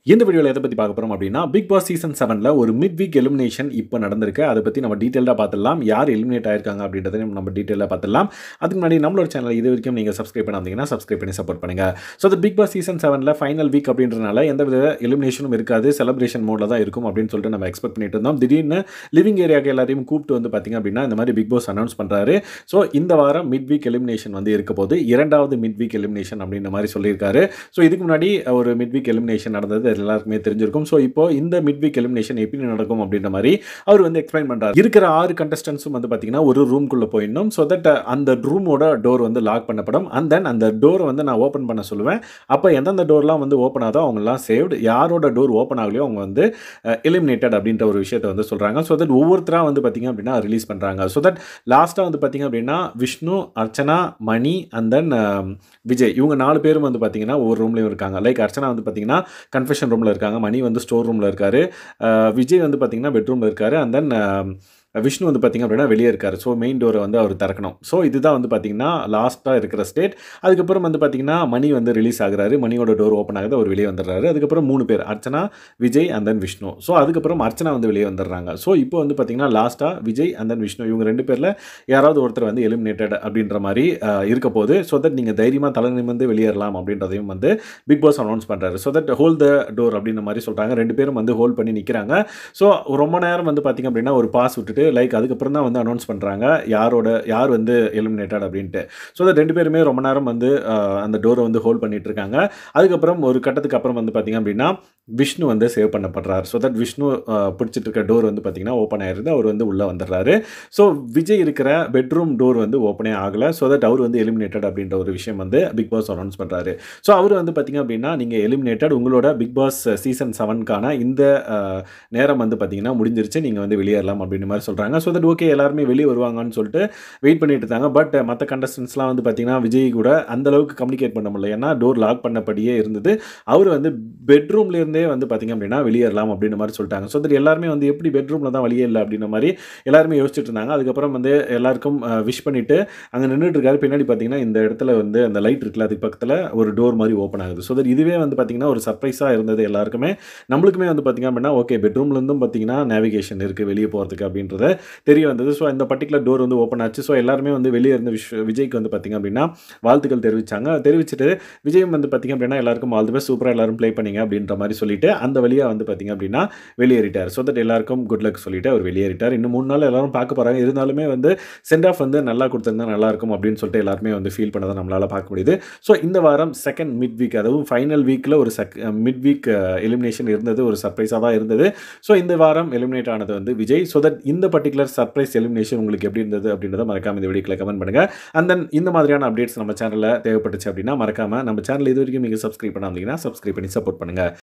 இந்த வீடியோவில் எதை பற்றி பார்க்க போகிறோம் அப்படின்னா பிக் பாஸ் சீசன் செவனில் ஒரு மிட் வீக் எலிமினேஷன் இப்போ நடந்திருக்கு அதை பற்றி நம்ம டீட்டெயிலாக பார்த்துடலாம் யார் எலிமினேட் ஆயிருக்காங்க அப்படின்றத நம்ம டீட்டெயிலாக பார்த்துடலாம் அதுக்கு முன்னாடி நம்மளோட சேனல் இது வரைக்கும் நீங்கள் சப்ஸ்கிரைப் பண்ணாதீங்கன்னா சப்ஸ்கிரைப் பண்ணி சப்போர்ட் பண்ணுங்கள் ஸோ அந்த பிக் பாஸ் சீசன் செவனில் ஃபைனல் வீக் அப்படின்றனால எந்த வித எலிமினேஷனும் இருக்காது செலிப்ரேஷன் மோடில் தான் இருக்கும் அப்படின்னு சொல்லிட்டு நம்ம எக்ஸ்பெக்ட் பண்ணிட்டு இருந்தோம் திடீர்னு லிவிங் ஏரியாக்கு எல்லாத்தையும் கூப்பிட்டு வந்து பார்த்திங்க அப்படின்னா இந்த மாதிரி பிக் பாஸ் அனௌன்ஸ் பண்ணுறாரு ஸோ இந்த வாரம் மிட் வீக் எலிமினேஷன் வந்து இருக்க போது இரண்டாவது மிட் வீக் எலிமினேஷன் அப்படின்ற மாதிரி சொல்லியிருக்காரு ஸோ இதுக்கு முன்னாடி ஒரு மிட் வீக் எலிமினேஷன் நடந்தது அது எல்லாருக்குமே தெரிஞ்சிருக்கும் ஸோ இப்போ இந்த மிட் வீக் எலிமினேஷன் எப்படி நடக்கும் அப்படின்ற மாதிரி அவர் வந்து எக்ஸ்பிளைன் பண்ணுறாரு இருக்கிற ஆறு கண்டஸ்டன்ஸும் வந்து பார்த்தீங்கன்னா ஒரு ரூம்குள்ளே போயிடணும் ஸோ தட் அந்த ரூமோட டோர் வந்து லாக் பண்ணப்படும் அண்ட் தென் அந்த டோரை வந்து நான் ஓப்பன் பண்ண சொல்லுவேன் அப்போ எந்தெந்த டோர்லாம் வந்து ஓப்பன் ஆகுதோ அவங்கெல்லாம் சேவ்டு யாரோட டோர் ஓப்பன் ஆகலையோ அவங்க வந்து எலிமினேட்டட் அப்படின்ற ஒரு விஷயத்தை வந்து சொல்கிறாங்க ஸோ தட் ஒவ்வொருத்தராக வந்து பார்த்திங்க அப்படின்னா ரிலீஸ் பண்ணுறாங்க ஸோ தட் லாஸ்ட்டாக வந்து பார்த்திங்க அப்படின்னா விஷ்ணு அர்ச்சனா மணி அண்ட் தென் விஜய் இவங்க நாலு பேரும் வந்து பார்த்திங்கன்னா ஒவ்வொரு ரூம்லேயும் இருக்காங்க லைக் அர்ச்சனா வந்து பார்த்திங்கன்னா கன்ஃபெஷன் ரூமில் இருக்காங்க மணி வந்து ஸ்டோர் ரூமில் இருக்கார் விஜய் வந்து பார்த்திங்கன்னா பெட்ரூமில் இருக்கார் அண்ட் தென் விஷ்ணு வந்து பார்த்திங்க அப்படின்னா வெளியே இருக்கார் ஸோ மெயின் டோரை வந்து அவர் திறக்கணும் ஸோ இதுதான் வந்து பார்த்திங்கன்னா லாஸ்ட்டாக இருக்கிற ஸ்டேட் அதுக்கப்புறம் வந்து பார்த்திங்கன்னா மணி வந்து ரிலீஸ் ஆகுறாரு மணியோட டோர் ஓப்பன் ஆகுது அவர் வெளியே வந்துடுறாரு அதுக்கப்புறம் மூணு பேர் Archana Vijay and then Vishnu so அதுக்கப்புறம் அர்ச்சனா வந்து வெளியே வந்துடுறாங்க ஸோ இப்போ வந்து பார்த்திங்கன்னா லாஸ்ட்டாக விஜய் அண்ட் தென் விஷ்ணு இவங்க ரெண்டு பேரில் யாராவது ஒருத்தர் வந்து எலிமினேட்டட் அப்படின்ற மாதிரி இருக்க போது ஸோ தட் நீங்கள் தைரியமாக தலை நிமிர்ந்து வெளியேறலாம் அப்படின்றதையும் வந்து பிக் பாஸ் அனௌன்ஸ் பண்ணுறாரு so that hold the door அப்படின்ற மாதிரி சொல்கிறாங்க ரெண்டு பேரும் வந்து ஹோல்ட் பண்ணி நிற்கிறாங்க ஸோ ரொம்ப நேரம் வந்து பார்த்திங்க அப்படின்னா ஒரு பாஸ் விட்டுட்டு லைக் அதுக்கப்புறம் தான் வந்து அனௌன்ஸ் பண்ணுறாங்க யாரோட யார் வந்து எலிமினேட்டட் அப்படின்ட்டு ஸோ அது ரெண்டு பேருமே ரொம்ப நேரம் வந்து அந்த டோரை வந்து ஹோல்ட் பண்ணிட்டு இருக்காங்க அதுக்கப்புறம் ஒரு கட்டத்துக்கு அப்புறம் வந்து பார்த்திங்க அப்படின்னா விஷ்ணு வந்து சேவ் பண்ணப்படுறார் ஸோ தட் விஷ்ணு பிடிச்சிட்டு இருக்க டோர் வந்து பார்த்திங்கன்னா ஓப்பன் ஆயிருந்து அவர் வந்து உள்ளே வந்துடுறாரு ஸோ விஜய் இருக்கிற பெட்ரூம் டோர் வந்து ஓப்பனே ஆகலை ஸோ தட் அவர் வந்து எலிமினேட்டட் அப்படின்ற ஒரு விஷயம் வந்து பிக் பாஸ் அனௌன்ஸ் பண்ணுறாரு ஸோ அவர் வந்து பார்த்திங்க அப்படின்னா நீங்கள் எலிமினேட்டட் உங்களோட பிக் பாஸ் சீசன் செவனுக்கான இந்த நேரம் வந்து பார்த்திங்கன்னா முடிஞ்சிருச்சு நீங்கள் வந்து வெளியேறலாம் அப்படின்ற மாதிரி சொல்கிறாங்க ஸோ தட் ஓகே எல்லாருமே வெளியே வருவாங்கன்னு சொல்லிட்டு வெயிட் பண்ணிட்டு இருந்தாங்க பட் மற்ற கண்டஸ்டன்ஸ்லாம் வந்து பார்த்திங்கன்னா விஜய் கூட அந்த அளவுக்கு கம்யூனிகேட் பண்ண முடியல ஏன்னா டோர் லாக் பண்ணபடியே இருந்தது அவர் வந்து பெட்ரூம்லேருந்தே வந்து பார்த்திங்க அப்படின்னா வெளியேறலாம் அப்படின்ற மாதிரி சொல்லிட்டாங்க ஸோ தட் எல்லாருமே வந்து எப்படி பெட்ரூமில் தான் வெளியே இல்லை அப்படின்ற மாதிரி எல்லாருமே யோசிச்சுட்டு இருந்தாங்க அதுக்கப்புறம் வந்து எல்லாருக்கும் விஷ் பண்ணிவிட்டு அங்கே நின்றுட்டு இருக்காரு பின்னாடி பார்த்தீங்கன்னா இந்த இடத்துல வந்து அந்த லைட் இருக்குல்ல அதுக்கு பக்கத்தில் ஒரு டோர் மாதிரி ஓப்பன் ஆகுது ஸோ தட் இதுவே வந்து பார்த்திங்கன்னா ஒரு சர்ப்ரைஸாக இருந்தது எல்லாருக்குமே நம்மளுக்குமே வந்து பார்த்திங்க அப்படின்னா ஓகே பெட்ரூம்லேருந்தும் பார்த்திங்கன்னா நேவிகேஷன் இருக்குது வெளியே போகிறதுக்கு அப்படின்றத தெரிய வந்தது ஸோ இந்த பர்டிகுலர் டோர் வந்து ஓப்பன் ஆச்சு ஸோ எல்லாருமே வந்து வெளியே இருந்து விஷ் விஜய்க்கு வந்து பார்த்திங்க அப்படின்னா வாழ்த்துக்கள் தெரிவித்தாங்க தெரிவிச்சுட்டு விஜயம் வந்து பார்த்திங்க அப்படின்னா எல்லாருக்கும் ஆல் தி பெஸ்ட் சூப்பராக எல்லாரும் ப்ளே பண்ணிங்க அப்படின்ற மாதிரி சொல்லிட்டு அந்த வழியாக வந்து பார்த்திங்க அப்படின்னா வெளியேறிட்டார் ஸோ தட் எல்லாருக்கும் குட் லக் சொல்லிட்டு அவர் வெளியேறிட்டார் இன்னும் மூணு நாள் எல்லாரும் பார்க்க போகிறாங்க இருந்தாலுமே வந்து சென்ட் ஆஃப் வந்து நல்லா கொடுத்துருந்தா நல்லாயிருக்கும் அப்படின்னு சொல்லிட்டு எல்லாருமே வந்து ஃபீல் பண்ணதை நம்மளால் பார்க்க முடியுது ஸோ இந்த வாரம் செகண்ட் மிட் வீக் அதுவும் ஃபைனல் வீக்கில் ஒரு செக் மிட் வீக் எலிமினேஷன் இருந்தது ஒரு சர்ப்ரைஸாக தான் இருந்தது ஸோ இந்த வாரம் எலிமினேட் ஆனது வந்து விஜய் ஸோ தட் இந்த பர்டிகுலர் சர்ப்ரைஸ் எலிமினேஷன் உங்களுக்கு எப்படி இருந்தது அப்படின்றத மறக்காம இந்த வீடியோக்கில் கமெண்ட் பண்ணுங்கள் அண்ட் தென் இந்த மாதிரியான அப்டேட்ஸ் நம்ம சேனலில் தேவைப்பட்டுச்சு அப்படின்னா மறக்காம நம்ம சேனல் இது வரைக்கும் நீங்கள் சப்ஸ்கிரைப் பண்ணாமீங்கன்னா சப்ஸ்கிரைப் பண்ணி சப்போர்ட் பண்ணுங்கள்